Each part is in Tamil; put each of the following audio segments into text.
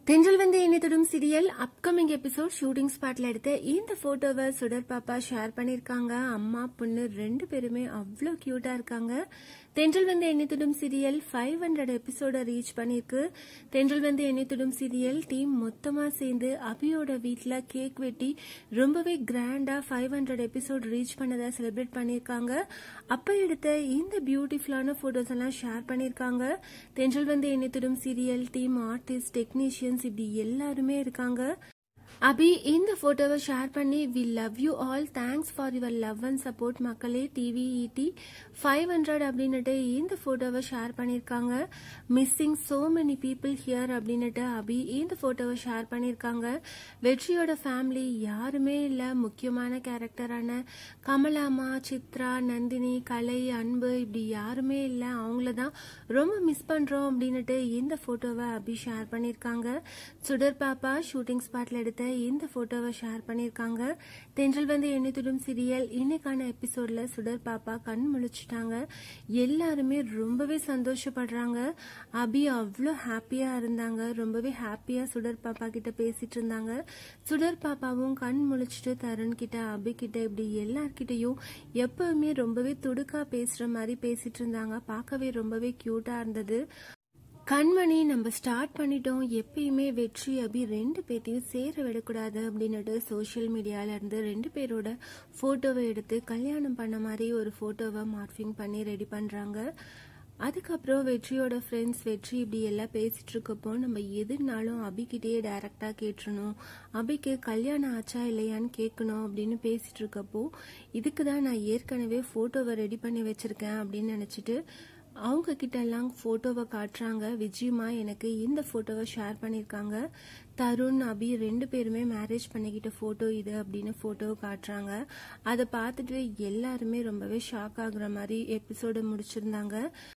தென்றல் வந்து இணையத்துடும் சீரியல் அப்கமிங் எபிசோட் ஷூட்டிங் ஸ்பாட்ல எடுத்த இந்த போட்டோவை சுடர் பாப்பா ஷேர் பண்ணிருக்காங்க அம்மா பொண்ணு ரெண்டு பேருமே அவ்வளோ கியூட்டா இருக்காங்க தென்றல் வந்து எண்ணித்துடும் சீரியல் ஃபைவ் ஹண்ட்ரட் எபிசோட ரீச் பண்ணிருக்கு தென்றல் வந்து எண்ணித்துடும் சீரியல் டீம் மொத்தமா சேர்ந்து அபியோட வீட்ல கேக் வெட்டி ரொம்பவே கிராண்டா ஃபைவ் ஹண்ட்ரட் எபிசோட் ரீச் பண்ணதை செலிப்ரேட் பண்ணிருக்காங்க அப்ப எடுத்த இந்த பியூட்டிஃபுல்லான போட்டோஸ் எல்லாம் ஷேர் பண்ணிருக்காங்க தென்றல் வந்து எண்ணித்துடும் சீரியல் டீம் ஆர்டிஸ்ட் டெக்னீஷியன்ஸ் இப்படி எல்லாருமே இருக்காங்க அபி இந்த போட்டோவை ஷேர் பண்ணி we love you all thanks for your love and support மக்களே டிவிஇடி ஃபைவ் ஹண்ட்ரட் அப்படின்னுட்டு இந்த போட்டோவை ஷேர் பண்ணியிருக்காங்க missing so many people here அப்படின்னுட்டு அபி இந்த போட்டோவை ஷேர் பண்ணியிருக்காங்க வெற்றியோட ஃபேமிலி யாருமே இல்லை முக்கியமான கேரக்டரான கமலாமா சித்ரா நந்தினி கலை அன்பு இப்படி யாருமே இல்லை அவங்கள தான் ரொம்ப மிஸ் பண்றோம் அப்படின்னுட்டு இந்த போட்டோவை அபி ஷேர் பண்ணியிருக்காங்க சுடர் பாப்பா ஷூட்டிங் ஸ்பாட்ல எடுத்த இந்த போட்டோவை ஷேர் பண்ணியிருக்காங்க தென்றல் வந்து எண்ணித்துடும் சீரியல் இன்னைக்கான எபிசோட்ல சுடர் பாப்பா கண் முழிச்சிட்டாங்க எல்லாருமே ரொம்பவே சந்தோஷப்படுறாங்க அபி அவ்வளோ ஹாப்பியா இருந்தாங்க ரொம்பவே ஹாப்பியா சுடர் பாப்பா கிட்ட பேசிட்டு இருந்தாங்க சுடர் பாப்பாவும் கண் முழிச்சிட்டு தருண் கிட்ட அபி கிட்ட இப்படி எல்லார்கிட்டயும் எப்பவுமே ரொம்பவே துடுக்கா பேசுற மாதிரி பேசிட்டு இருந்தாங்க பார்க்கவே ரொம்பவே கியூட்டா இருந்தது கண்மணி நம்ம ஸ்டார்ட் பண்ணிட்டோம் எப்பயுமே வெற்றி அபி ரெண்டு பேர்த்தையும் சேர விடக்கூடாது அப்படின்னுட்டு சோஷியல் மீடியால இருந்து ரெண்டு பேரோட போட்டோவை எடுத்து கல்யாணம் பண்ண மாதிரி ஒரு போட்டோவை மார்ஃபிங் பண்ணி ரெடி பண்றாங்க அதுக்கப்புறம் வெற்றியோட ஃப்ரெண்ட்ஸ் வெற்றி இப்படி எல்லாம் பேசிட்டு இருக்கப்போ நம்ம எதுனாலும் அபிக்கிட்டேயே டைரக்டா கேட்டுறணும் அபிக்கு கல்யாணம் ஆச்சா இல்லையான்னு கேட்கணும் அப்படின்னு பேசிட்டு இருக்கப்போ இதுக்கு தான் நான் ஏற்கனவே போட்டோவை ரெடி பண்ணி வச்சிருக்கேன் அப்படின்னு நினைச்சிட்டு அவங்க கிட்ட எல்லாம் போட்டோவை காட்டுறாங்க விஜயமா எனக்கு இந்த போட்டோவை ஷேர் பண்ணியிருக்காங்க தருண் அபி ரெண்டு பேருமே மேரேஜ் பண்ணிக்கிட்ட போட்டோ இது அப்படின்னு போட்டோவை காட்டுறாங்க அதை பார்த்துட்டு எல்லாருமே ரொம்பவே ஷாக் ஆகுற மாதிரி எபிசோட முடிச்சிருந்தாங்க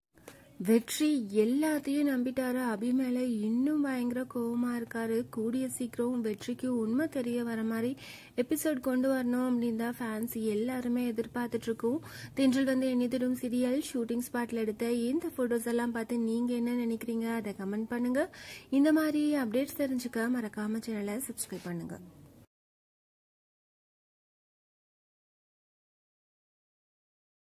வெற்றி எல்லாத்தையும் நம்பிட்டாரு அபி மேல இன்னும் பயங்கர கோவமா இருக்காரு கூடிய சீக்கிரம் வெற்றிக்கு உண்மை தெரிய வர மாதிரி எபிசோட் கொண்டு வரணும் அப்படின்னு தான் ஃபேன்ஸ் எல்லாருமே எதிர்பார்த்துட்டு இருக்கோம் தென்றல் வந்து எண்ணித்திடும் சீரியல் ஷூட்டிங் ஸ்பாட்ல எடுத்த இந்த போட்டோஸ் எல்லாம் பார்த்து நீங்க என்ன நினைக்கிறீங்க அதை கமெண்ட் பண்ணுங்க இந்த மாதிரி அப்டேட்ஸ் தெரிஞ்சுக்க மறக்காம சேனலை சப்ஸ்கிரைப் பண்ணுங்க